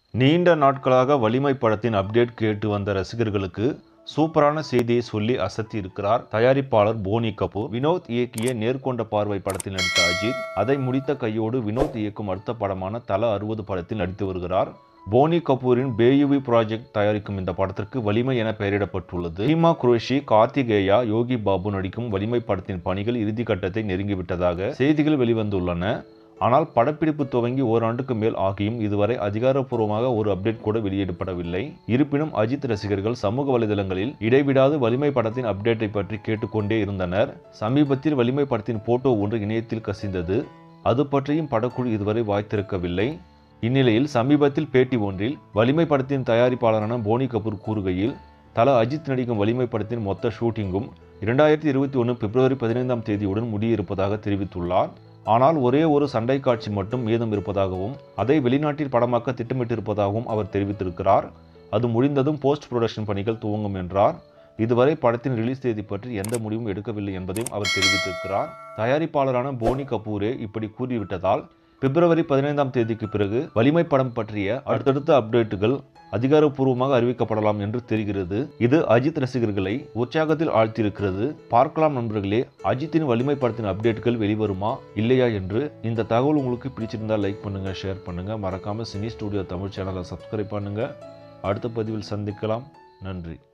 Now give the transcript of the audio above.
நீண்ட நாட்களாக வலிமை படத்தின் அப்டேட் கேட்டு வந்த ரசிகர்களுக்கு சூப்பரான செய்தியை சொல்லி அசத்தி இருக்கிறார் தயாரிப்பாளர் போனி கபூர் வினோத் இயக்கிய நேர்கொண்ட பார்வை படத்தில் நடித்த அஜித் அதை முடித்த கையோடு வினோத் இயக்கும் அடுத்த படமான தல அறுபது படத்தில் நடித்து வருகிறார் போனி கபூரின் பேயுவி ப்ராஜெக்ட் தயாரிக்கும் இந்த படத்திற்கு வலிமை என பெயரிடப்பட்டுள்ளது ஹீமா குரேஷி கார்த்திகேயா யோகி பாபு நடிக்கும் வலிமை படத்தின் பணிகள் இறுதிக்கட்டத்தை நெருங்கிவிட்டதாக செய்திகள் வெளிவந்துள்ளன ஆனால் படப்பிடிப்பு துவங்கி ஓராண்டுக்கு மேல் ஆகியும் இதுவரை அதிகாரப்பூர்வமாக ஒரு அப்டேட் கூட வெளியிடப்படவில்லை இருப்பினும் அஜித் ரசிகர்கள் சமூக வலைதளங்களில் இடைவிடாது வலிமை படத்தின் அப்டேட்டை பற்றி கேட்டுக்கொண்டே இருந்தனர் சமீபத்தில் வலிமை படத்தின் போட்டோ ஒன்று இணையத்தில் கசிந்தது அது பற்றியும் படக்குழு இதுவரை வாய்த்திருக்கவில்லை இந்நிலையில் சமீபத்தில் பேட்டி ஒன்றில் வலிமை படத்தின் தயாரிப்பாளரான போனி கபூர் கூறுகையில் தல அஜித் நடிக்கும் வலிமை படத்தின் மொத்த ஷூட்டிங்கும் இரண்டாயிரத்தி இருபத்தி ஒன்று பிப்ரவரி பதினைந்தாம் தேதியுடன் முடியிருப்பதாக தெரிவித்துள்ளார் ஆனால் ஒரே ஒரு சண்டை காட்சி மட்டும் மீதம் இருப்பதாகவும் அதை வெளிநாட்டில் படமாக்க திட்டமிட்டிருப்பதாகவும் அவர் தெரிவித்திருக்கிறார் அது முடிந்ததும் போஸ்ட் புரொடக்ஷன் பணிகள் துவங்கும் என்றார் இதுவரை படத்தின் ரிலீஸ் தேதி பற்றி எந்த முடிவும் எடுக்கவில்லை என்பதையும் அவர் தெரிவித்திருக்கிறார் தயாரிப்பாளரான போனி கபூரே இப்படி கூறிவிட்டதால் பிப்ரவரி பதினைந்தாம் தேதிக்கு பிறகு வலிமை படம் பற்றிய அடுத்தடுத்த அப்டேட்டுகள் அதிகாரப்பூர்வமாக அறிவிக்கப்படலாம் என்று தெரிகிறது இது அஜித் ரசிகர்களை உற்சாகத்தில் ஆழ்த்தியிருக்கிறது பார்க்கலாம் நண்பர்களே அஜித்தின் வலிமை படத்தின் அப்டேட்டுகள் வெளிவருமா இல்லையா என்று இந்த தகவல் உங்களுக்கு பிடிச்சிருந்தால் லைக் பண்ணுங்க ஷேர் பண்ணுங்க மறக்காம சினி ஸ்டுடியோ தமிழ் சேனலை சப்ஸ்கிரைப் பண்ணுங்க அடுத்த பதிவில் சந்திக்கலாம் நன்றி